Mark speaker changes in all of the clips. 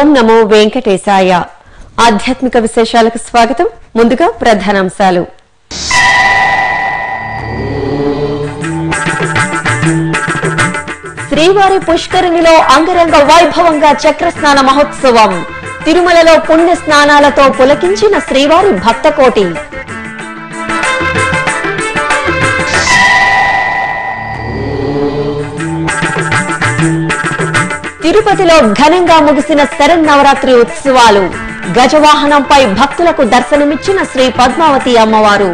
Speaker 1: ఓం నమో వెంకటేశాయ ఆధ్యాత్మిక విశేషాలకు స్వాగతం ముందుగా ప్రధానాంశాలు శ్రీవారి పుష్కరిణిలో అంగరంగ వైభవంగా చక్రస్నాన మహోత్సవం తిరుమలలో పుణ్య స్నానాలతో పులకించిన శ్రీవారి భక్తకోటి తిరుపతిలో ఘనంగా ముగిసిన శరన్నవరాత్రి ఉత్సవాలు గజవాహనంపై భక్తులకు దర్శనమిచ్చిన శ్రీ పద్మావతి అమ్మవారు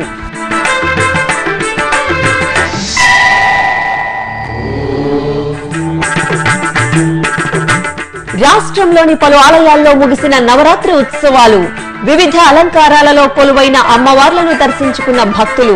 Speaker 1: రాష్ట్రంలోని పలు ఆలయాల్లో ముగిసిన నవరాత్రి ఉత్సవాలు వివిధ అలంకారాలలో కొలువైన అమ్మవార్లను దర్శించుకున్న భక్తులు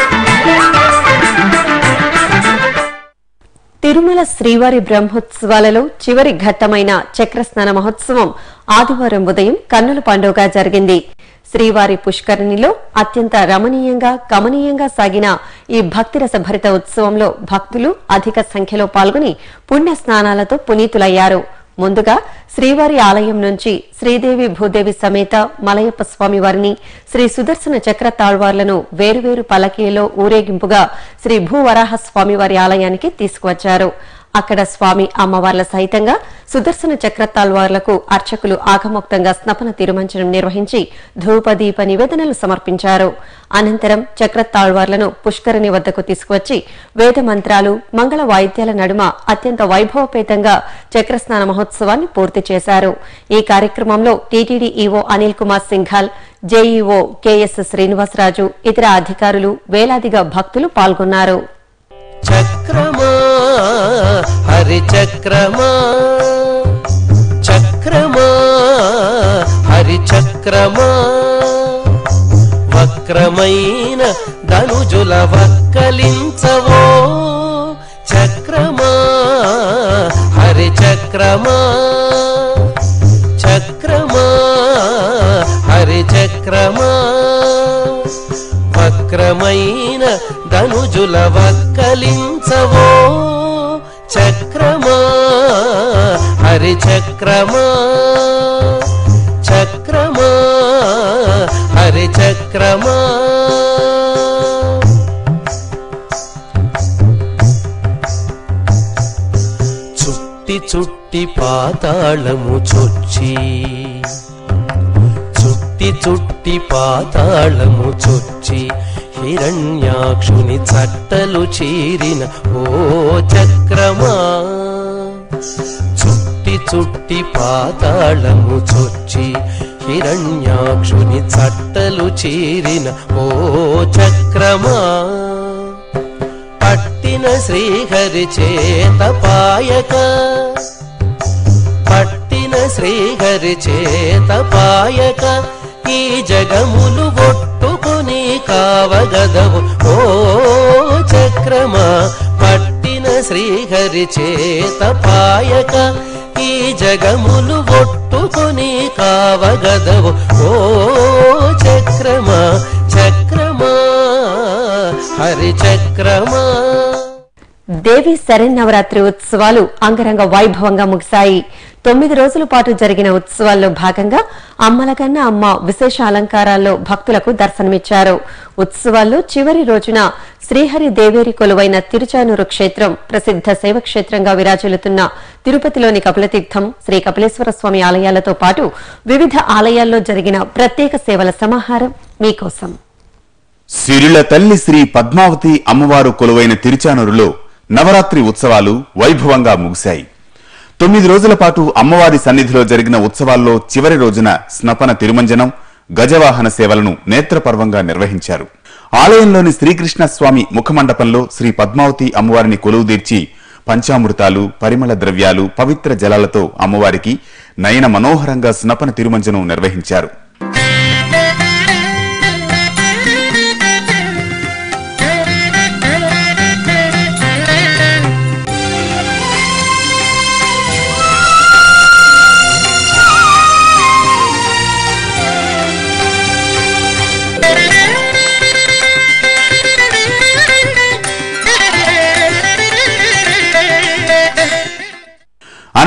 Speaker 1: తిరుమల శ్రీవారి బ్రహ్మోత్సవాలలో చివరి ఘట్టమైన చక్రస్నాన మహోత్సవం ఆదివారం ఉదయం కన్నుల పండుగగా జరిగింది శ్రీవారి పుష్కరిణిలో అత్యంత రమణీయంగా కమనీయంగా సాగిన ఈ భక్తిరస భరిత ఉత్సవంలో భక్తులు అధిక సంఖ్యలో పాల్గొని పుణ్య స్నానాలతో పునీతులయ్యారు ముందుగా శ్రీవారి ఆలయం నుంచి శ్రీదేవి భూదేవి సమేత మలయప్ప స్వామి వారిని శ్రీ సుదర్శన చక్ర తాళ్వార్లను వేరువేరు పలకీలో ఊరేగింపుగా శ్రీ భూవరాహ స్వామి వారి ఆలయానికి తీసుకువచ్చారు అక్కడ స్వామి అమ్మవార్ల సహితంగా సుదర్శన చక్ర తాళ్వార్లకు అర్చకులు ఆగమోక్తంగా స్నపన తిరుమంచనం నిర్వహించి ధూపదీప నివేదనలు సమర్పించారు అనంతరం చక్ర తాళ్వార్లను పుష్కరిణి వద్దకు తీసుకువచ్చి వేద మంత్రాలు మంగళ వాయిద్యాల నడుమ అత్యంత వైభవపేతంగా చక్రస్నాన మహోత్సవాన్ని పూర్తి చేశారు ఈ కార్యక్రమంలో TTD EO Anil Kumar Singhal JEO KS Srinivasaraju ఇతర అధికారులు వేలాదిగా భక్తులు పాల్గొన్నారు
Speaker 2: చక్రమా హరి చక్రమా చక్రమా హరి చక్రమా వక్రమైన ధనుజుల వక్కలించవో చక్రమా హరి చక్రమా చక్రమా హరి చక్రమా వక్రమైన ధనుజుల వక్కలించవో చక్రమా హరి చక్రమా చక్రమా హరి చక్రమా చుట్టి చుట్టి పాతాళము చొచ్చి చుట్టి చుట్టి పాతాళము చొచ్చి హిరణ్యాక్షుని చట్టలు చీరిన ఓ చక్రమా చుట్టి చుట్టి పాతాళము చొచ్చి హిరణ్యాక్షుని చట్టలు చీరిన ఓ చక్రమా పట్టిన శ్రీహరి చేత పాయక పట్టిన శ్రీహరి చేత పాయక ఈ జగములు ఒట్టుకుని కావగదవు ఓ చక్రమా పట్టిన శ్రీహరి చేత పాయక ఈ జగములు ఒట్టుకుని కావగదవు ఓ చక్రమా చక్రమా హరి చక్రమా
Speaker 1: దేవి శరన్నవరాత్రి ఉత్సవాలు అంగరంగ వైభవంగా ముగిశాయి తొమ్మిది రోజుల పాటు జరిగిన ఉత్సవాల్లో భాగంగా అమ్మలగన్న అమ్మ విశేష అలంకారాల్లో భక్తులకు దర్శనమిచ్చారు ఉత్సవాల్లో చివరి రోజున శ్రీహరి దేవేరి కొలువైన తిరుచానూరు క్షేత్రం ప్రసిద్ధ శైవక్షేత్రంగా విరాజిల్లుతున్న తిరుపతిలోని కపిలతీర్థం శ్రీ కపిలేశ్వర స్వామి ఆలయాలతో పాటు వివిధ ఆలయాల్లో జరిగిన ప్రత్యేక సేవల సమాహారం మీకోసం
Speaker 3: సిరిల తల్లి శ్రీ పద్మావతి అమ్మవారు కొలువైన తిరుచానూరులో నవరాత్రి ఉత్సవాలు వైభవంగా ముగిశాయి తొమ్మిది రోజుల పాటు అమ్మవారి సన్నిధిలో జరిగిన ఉత్సవాల్లో చివరి రోజున స్నపన తిరుమంజనం గజవాహన సేవలను నేత్రపర్వంగా నిర్వహించారు ఆలయంలోని శ్రీకృష్ణ స్వామి ముఖమండపంలో శ్రీ పద్మావతి అమ్మవారిని కొలువుదీర్చి పంచామృతాలు పరిమళ ద్రవ్యాలు పవిత్ర జలాలతో అమ్మవారికి నయన మనోహరంగా స్నపన తిరుమంజనం నిర్వహించారు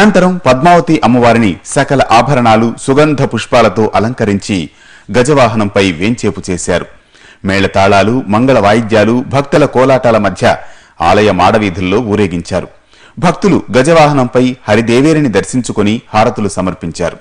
Speaker 3: అనంతరం పద్మావతి అమ్మవారిని సకల ఆభరణాలు సుగంధ పుష్పాలతో అలంకరించి గజవాహనంపై వేంచేపు చేశారు మేళతాళాలు మంగళ వాయిద్యాలు భక్తుల కోలాటాల మధ్య ఆలయ మాడవీధుల్లో ఊరేగించారు భక్తులు గజవాహనంపై హరిదేవేరిని దర్శించుకుని హారతులు సమర్పించారు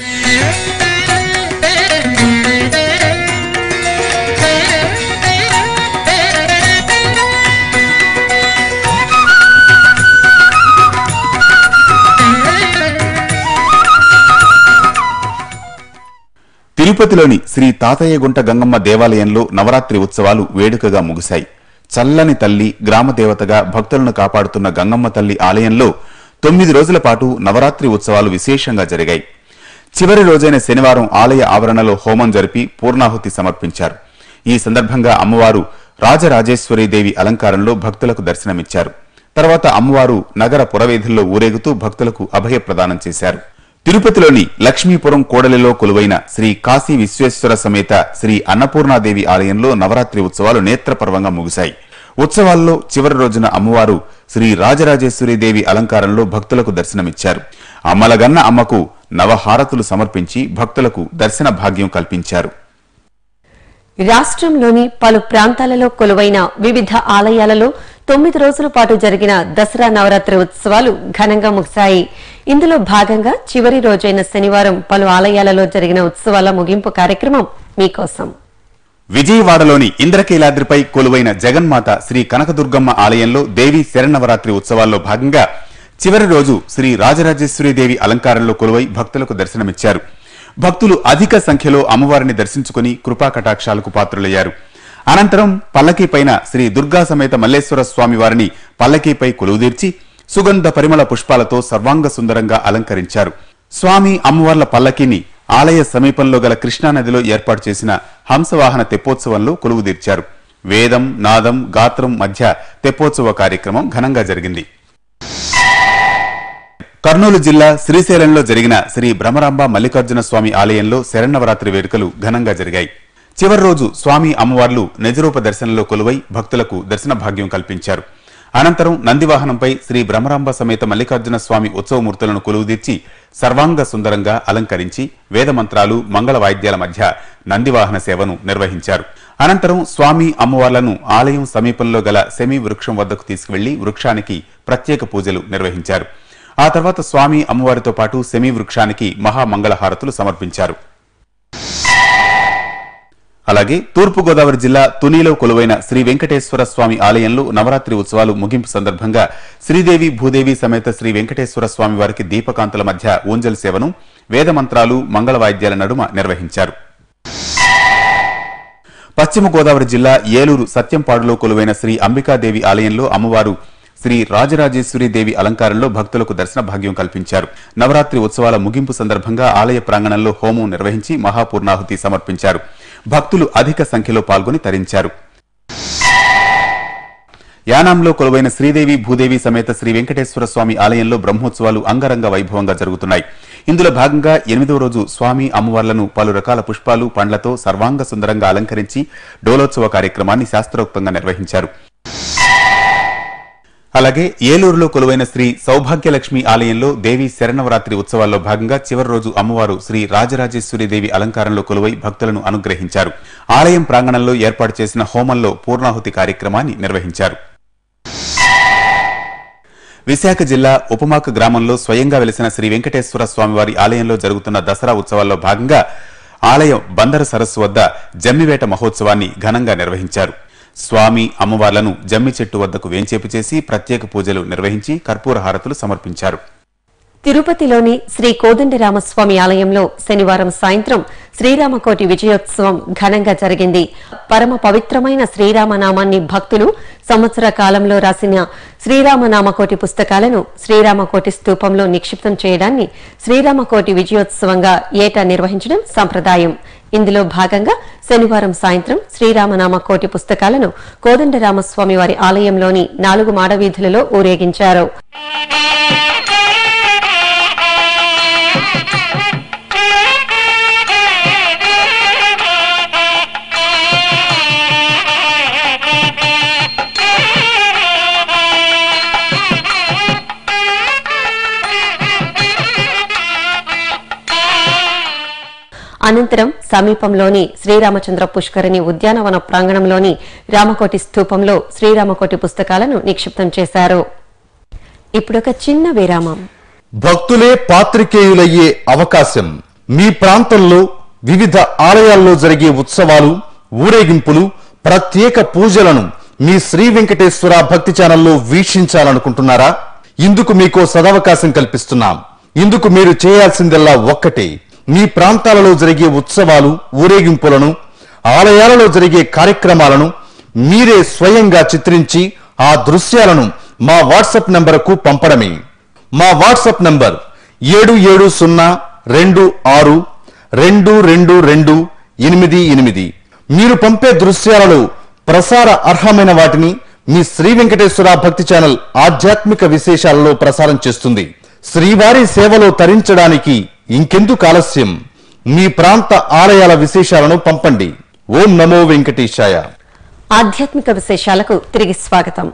Speaker 3: తిరుపతిలోని శ్రీ తాతయ్యగుంట గంగమ్మ దేవాలయంలో నవరాత్రి ఉత్సవాలు వేడుకగా ముగిశాయి చల్లని తల్లి గ్రామ దేవతగా భక్తులను కాపాడుతున్న గంగమ్మ తల్లి ఆలయంలో తొమ్మిది రోజుల పాటు నవరాత్రి ఉత్సవాలు విశేషంగా జరిగాయి చివరి రోజైన శనివారం ఆలయ ఆవరణలో హోమం జరిపి పూర్ణాహుతి సమర్పించారు ఈ సందర్భంగా అమ్మవారు రాజరాజేశ్వరీదేవి అలంకారంలో భక్తులకు దర్శనమిచ్చారు తర్వాత అమ్మవారు నగర పురవేధుల్లో ఊరేగుతూ భక్తులకు అభయ ప్రదానం చేశారు తిరుపతిలోని లక్ష్మీపురం కోడలిలో కొలువైన శ్రీ కాశీ విశ్వేశ్వర సమేత శ్రీ అన్నపూర్ణాదేవి ఆలయంలో నవరాత్రి ఉత్సవాలు నేత్రపర్వంగా ముగిశాయి ఉత్సవాల్లో చివరి రోజున అమ్మవారు శ్రీ రాజరాజేశ్వరీదేవి అలంకారంలో భక్తులకు దర్శనమిచ్చారు అమ్మలగన్న అమ్మకు నవహారతులు సమర్పించి భక్తులకు దర్శన భాగ్యం కల్పించారు
Speaker 1: రాష్ట్రంలోని పలు ప్రాంతాలలో కొలువైన వివిధ ఆలయాలలో తొమ్మిది రోజుల పాటు జరిగిన దసరా నవరాత్రి ఉత్సవాలు ఘనంగా ముగిశాయి ఇందులో భాగంగా చివరి రోజైన శనివారం పలు ఆలయాలలో జరిగిన ఉత్సవాల ముగింపు కార్యక్రమం మీకోసం
Speaker 3: విజయవాడలోని ఇంద్రకీలాద్రిపై కొలువైన జగన్మాత శ్రీ కనకదుర్గమ్మ ఆలయంలో దేవి శరణవరాత్రి ఉత్సవాల్లో భాగంగా చివరి రోజు శ్రీ రాజరాజేశ్వరీదేవి అలంకారంలో కొలువై భక్తులకు దర్శనమిచ్చారు భక్తులు అధిక సంఖ్యలో అమ్మవారిని దర్శించుకుని కృపా కటాక్షాలకు పాత్రులయ్యారు అనంతరం పల్లకీపైన శ్రీ దుర్గా సమేత మల్లేశ్వర స్వామి వారిని పల్లకీపై కొలువుదీర్చి సుగంధ పరిమళ పుష్పాలతో సర్వాంగ సుందరంగా అలంకరించారు స్వామి అమ్మవార్ల పల్లకీని ఆలయ సమీపంలో గల కృష్ణానదిలో ఏర్పాటు చేసిన హంసవాహన తెప్పోత్సవంలో కొలువుదీర్చారు వేదం నాదం గాత్రం మధ్య తెప్పోత్సవ కార్యక్రమం ఘనంగా జరిగింది కర్నూలు జిల్లా శ్రీశైలంలో జరిగిన శ్రీ భ్రమరాంబ మల్లికార్జున స్వామి ఆలయంలో శరన్నవరాత్రి వేడుకలు ఘనంగా జరిగాయి చివరి రోజు స్వామి అమ్మవార్లు నిజరూప దర్శనంలో కొలువై భక్తులకు దర్శన భాగ్యం కల్పించారు అనంతరం నందివాహనంపై శ్రీ భ్రమరాంబ సమేత మల్లికార్జున స్వామి ఉత్సవమూర్తులను కొలువుదీర్చి సర్వాంగ సుందరంగా అలంకరించి వేదమంత్రాలు మంగళ వాయిద్యాల మధ్య నందివాహన సేవను నిర్వహించారు అనంతరం స్వామి అమ్మవార్లను ఆలయం సమీపంలో గల సెమీ వృక్షం వద్దకు తీసుకువెళ్లి వృక్షానికి ప్రత్యేక పూజలు నిర్వహించారు ఆ తర్వాత స్వామి అమ్మవారితో పాటు సెమీ వృక్షానికి మహామంగళ హారతులు సమర్పించారు అలాగే తూర్పుగోదావరి జిల్లా తునిలో కొలువైన శ్రీ వెంకటేశ్వర స్వామి ఆలయంలో నవరాత్రి ఉత్సవాలు ముగింపు సందర్భంగా శ్రీదేవి భూదేవి సమేత శ్రీ వెంకటేశ్వర స్వామి వారికి దీపకాంతుల మధ్య ఊంజల్ సేవను వేదమంత్రాలు మంగళ వాయిద్యాల నడుమ నిర్వహించారు పశ్చిమ గోదావరి జిల్లా ఏలూరు సత్యంపాడులో కొలువైన శ్రీ అంబికాదేవి ఆలయంలో అమ్మవారు శ్రీ రాజరాజేశ్వరి దేవి అలంకారంలో భక్తులకు దర్శన భాగ్యం కల్పించారు నవరాత్రి ఉత్సవాల ముగింపు సందర్భంగా ఆలయ ప్రాంగణంలో హోమం నిర్వహించి మహాపూర్ణాహుతి సమర్పించారు భక్తులు అధిక సంఖ్యలో పాల్గొని తరించారు యానాంలో కొలువైన శ్రీదేవి భూదేవి సమేత శ్రీ వెంకటేశ్వర స్వామి ఆలయంలో బ్రహ్మోత్సవాలు అంగరంగ వైభవంగా జరుగుతున్నాయి ఇందులో భాగంగా ఎనిమిదవ రోజు స్వామి అమ్మవార్లను పలు రకాల పుష్పాలు పండ్లతో సర్వాంగ సుందరంగా అలంకరించి డోలోత్సవ కార్యక్రమాన్ని శాస్త్రోక్తంగా నిర్వహించారు అలాగే ఏలూరులో కొలువైన శ్రీ సౌభాగ్యలక్ష్మి ఆలయంలో దేవి శరణవరాత్రి ఉత్సవాల్లో భాగంగా చివరి రోజు అమ్మవారు శ్రీ రాజరాజేశ్వరి దేవి అలంకారంలో కొలువై భక్తులను అనుగ్రహించారు ఆలయం ప్రాంగణంలో ఏర్పాటు చేసిన హోమంలో పూర్ణాహుతి కార్యక్రమాన్ని నిర్వహించారు విశాఖ జిల్లా ఉపమాక గ్రామంలో స్వయంగా వెలిసిన శ్రీ వెంకటేశ్వర స్వామివారి ఆలయంలో జరుగుతున్న దసరా ఉత్సవాల్లో భాగంగా ఆలయం బందర సరస్సు వద్ద జమ్మివేట మహోత్సవాన్ని ఘనంగా నిర్వహించారు స్వామి అమ్మవార్లను జమ్మి చెట్టు వద్దకు వేంచేపు చేసి ప్రత్యేక పూజలు నిర్వహించి కర్పూర హారతులు సమర్పించారు
Speaker 1: తిరుపతిలోని శ్రీ కోదండరామస్వామి ఆలయంలో శనివారం సాయంత్రం శ్రీరామకోటి విజయోత్సవం ఘనంగా జరిగింది పరమ పవిత్రమైన శ్రీరామనామాన్ని భక్తులు సంవత్సర కాలంలో రాసిన శ్రీరామనామకోటి పుస్తకాలను శ్రీరామకోటి స్తూపంలో నిక్షిప్తం చేయడాన్ని శ్రీరామకోటి విజయోత్సవంగా ఏటా నిర్వహించడం సంప్రదాయం ఇందులో భాగంగా శనివారం సాయంత్రం శ్రీరామనామ కోటి పుస్తకాలను కోదండరామస్వామి వారి ఆలయంలోని నాలుగు మాడవీధులలో ఊరేగించారు
Speaker 4: Thank you.
Speaker 1: అనంతరం సమీపంలోని శ్రీరామచంద్ర పుష్కరిణి ఉద్యానవన ప్రాంగణంలోని రామకోటి స్థూపంలో శ్రీరామకోటి పుస్తకాలను నిక్షిప్తం చేశారు ఇప్పుడొక చిన్న విరామం
Speaker 4: భక్తులే పాత్రికేయులయ్యే అవకాశం మీ ప్రాంతంలో వివిధ ఆలయాల్లో జరిగే ఉత్సవాలు ఊరేగింపులు ప్రత్యేక పూజలను మీ శ్రీ వెంకటేశ్వర భక్తి ఛానల్లో వీక్షించాలనుకుంటున్నారా ఇందుకు మీకో సదవకాశం కల్పిస్తున్నాం ఇందుకు మీరు చేయాల్సిందల్లా ఒక్కటే మీ ప్రాంతాలలో జరిగే ఉత్సవాలు ఊరేగింపులను ఆలయాలలో జరిగే కార్యక్రమాలను మీరే స్వయంగా చిత్రించి ఆ దృశ్యాలను మా వాట్సాప్ నంబరుకు పంపడమే మా వాట్సాప్ నంబర్ ఏడు ఏడు సున్నా రెండు ఆరు రెండు రెండు రెండు ఎనిమిది ఎనిమిది మీరు పంపే దృశ్యాలలో ప్రసార అర్హమైన వాటిని మీ శ్రీ వెంకటేశ్వర భక్తి ఛానల్ ఆధ్యాత్మిక విశేషాలలో ప్రసారం చేస్తుంది శ్రీవారి సేవలో తరించడానికి ఇంకెందుకు ఆలస్యం మీ ప్రాంత ఆలయాల విశేషాలను పంపండి ఓం నమో వెంకటేశాయ
Speaker 1: ఆధ్యాత్మిక విశేషాలకు తిరిగి స్వాగతం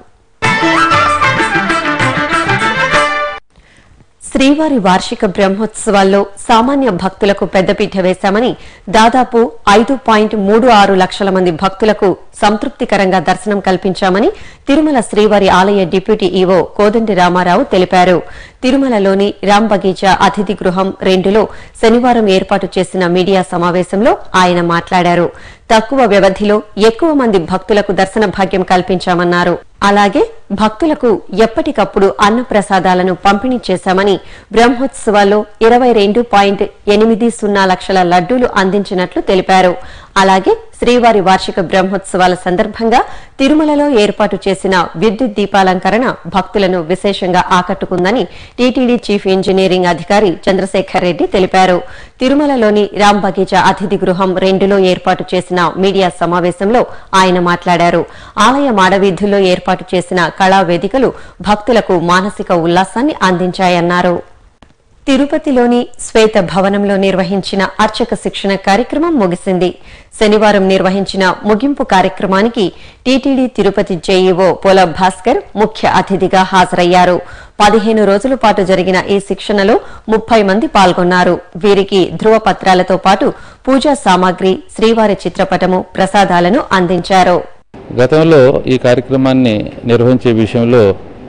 Speaker 1: శ్రీవారి వార్షిక బ్రహ్మోత్సవాల్లో సామాన్య భక్తులకు పెద్దపీట వేశామని దాదాపు ఐదు పాయింట్ మూడు ఆరు లక్షల మంది భక్తులకు సంతృప్తికరంగా దర్శనం కల్పించామని తిరుమల శ్రీవారి ఆలయ డిప్యూటీ ఈవో కోదండి రామారావు తెలిపారు తిరుమలలోని రామ్ బగీచా అతిథి గృహం రెండులో శనివారం ఏర్పాటు చేసిన మీడియా సమావేశంలో ఆయన మాట్లాడారు తక్కువ వ్యవధిలో ఎక్కువ మంది భక్తులకు దర్శన భాగ్యం కల్పించామన్నారు అలాగే భక్తులకు ఎప్పటికప్పుడు అన్నప్రసాదాలను పంపిణీ చేశామని బ్రహ్మోత్సవాల్లో ఇరవై రెండు పాయింట్ ఎనిమిది సున్నా లక్షల లడ్డూలు అందించినట్లు తెలిపారు అలాగే శ్రీవారి వార్షిక బ్రహ్మోత్సవాల సందర్భంగా తిరుమలలో ఏర్పాటు చేసిన విద్యుత్ దీపాలంకరణ భక్తులను విశేషంగా ఆకట్టుకుందని టీటీడీ చీఫ్ ఇంజనీరింగ్ అధికారి చంద్రశేఖర్ రెడ్డి తెలిపారు తిరుమలలోని రామ్ బగీచా అతిథి గృహం రెండులో ఏర్పాటు చేసిన మీడియా సమావేశంలో ఆయన మాట్లాడారు ఆలయ మాడవీధుల్లో ఏర్పాటు చేసిన కళా వేదికలు భక్తులకు మానసిక ఉల్లాసాన్ని అందించాయన్నారు తిరుపతిలోని శ్వేత భవనంలో నిర్వహించిన అర్చక శిక్షణ కార్యక్రమం ముగిసింది శనివారం నిర్వహించిన ముగింపు కార్యక్రమానికి టీటీడీ తిరుపతి జేఈఓ పోల భాస్కర్ ముఖ్య అతిథిగా హాజరయ్యారు పదిహేను రోజుల పాటు జరిగిన ఈ శిక్షణలో ముప్పై మంది పాల్గొన్నారు వీరికి ధృవపత్రాలతో పాటు పూజా సామాగ్రి శ్రీవారి చిత్రపటము ప్రసాదాలను అందించారు
Speaker 5: గతంలో ఈ కార్యక్రమాన్ని నిర్వహించే విషయంలో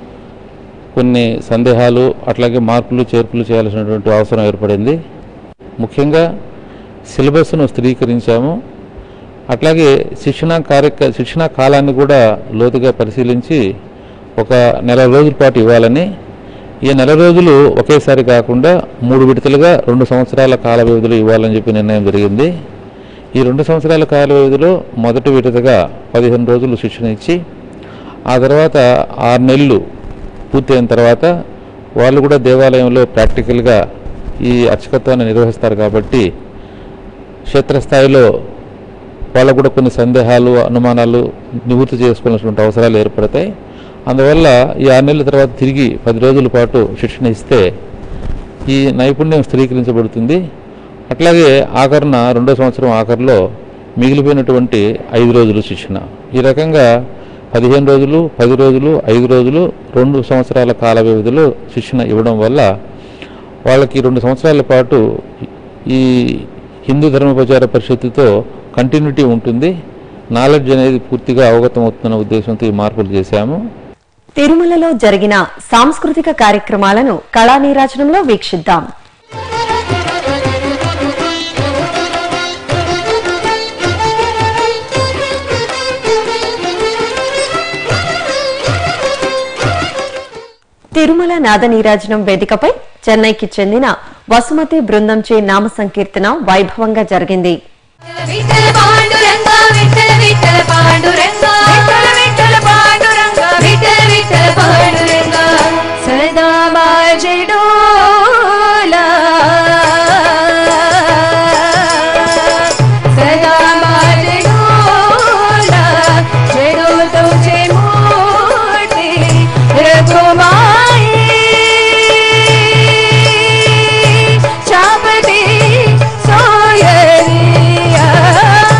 Speaker 5: కొన్ని సందేహాలు అట్లాగే మార్పులు చేర్పులు చేయాల్సినటువంటి అవసరం ఏర్పడింది ముఖ్యంగా సిలబస్ను స్థిరీకరించాము అట్లాగే శిక్షణ కార్యక్ర శిక్షణ కాలాన్ని కూడా లోతుగా పరిశీలించి ఒక నెల రోజుల పాటు ఇవ్వాలని ఈ నెల రోజులు ఒకేసారి కాకుండా మూడు విడతలుగా రెండు సంవత్సరాల కాల వ్యవధిలో ఇవ్వాలని చెప్పి నిర్ణయం జరిగింది ఈ రెండు సంవత్సరాల కాల వ్యవధిలో మొదటి విడతగా పదిహేను రోజులు శిక్షణ ఇచ్చి ఆ తర్వాత ఆరు నెలలు పూర్తయిన తర్వాత వాళ్ళు కూడా దేవాలయంలో ప్రాక్టికల్గా ఈ అర్చకత్వాన్ని నిర్వహిస్తారు కాబట్టి క్షేత్రస్థాయిలో వాళ్ళకు కూడా కొన్ని సందేహాలు అనుమానాలు నివృత్తి చేసుకోవాల్సినటువంటి అవసరాలు ఏర్పడతాయి అందువల్ల ఈ ఆరు నెలల తర్వాత తిరిగి పది రోజుల పాటు శిక్షణ ఇస్తే ఈ నైపుణ్యం స్థిరీకరించబడుతుంది అట్లాగే ఆఖరణ రెండో సంవత్సరం ఆఖరిలో మిగిలిపోయినటువంటి ఐదు రోజులు శిక్షణ ఈ రకంగా పదిహేను రోజులు పది రోజులు ఐదు రోజులు రెండు సంవత్సరాల కాల వ్యవధిలో శిక్షణ ఇవ్వడం వల్ల వాళ్ళకి రెండు సంవత్సరాల పాటు ఈ హిందూ ధర్మ ప్రచార పరిషత్తుతో కంటిన్యూటీ ఉంటుంది నాలెడ్జ్ అనేది పూర్తిగా అవగతం అవుతున్న ఉద్దేశంతో ఈ మార్పులు చేశాము
Speaker 1: తిరుమలలో జరిగిన సాంస్కృతిక కార్యక్రమాలను కళానీరాజనంలో వీక్షిద్దాం తిరుమల నాద నీరాజనం వేదికపై చెన్నైకి చెందిన వసుమతి బృందంచే నామ సంకీర్తన వైభవంగా జరిగింది
Speaker 6: విఠల పాండురంగ విఠల విఠల పాండురంగ విఠల విఠల పాండురంగ విఠల విఠల పాండురంగ సదా బాజడోలా సదా బాజడోలా చెడు తుజే మూర్తి రఘుమాయి చాపతి సోయరియా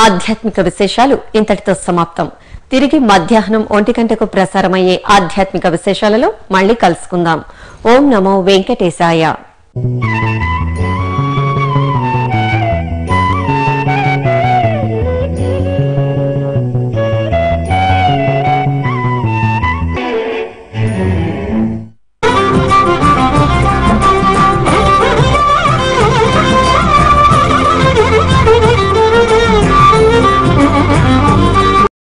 Speaker 1: ఆధ్యాత్మిక విశేషాలు ఇంతటితో సమాప్తం తిరిగి మధ్యాహ్నం ఒంటి గంటకు ప్రసారమయ్యే ఆధ్యాత్మిక విశేషాలలో మళ్ళీ కలుసుకుందాం ఓం నమో వెంకటేశాయ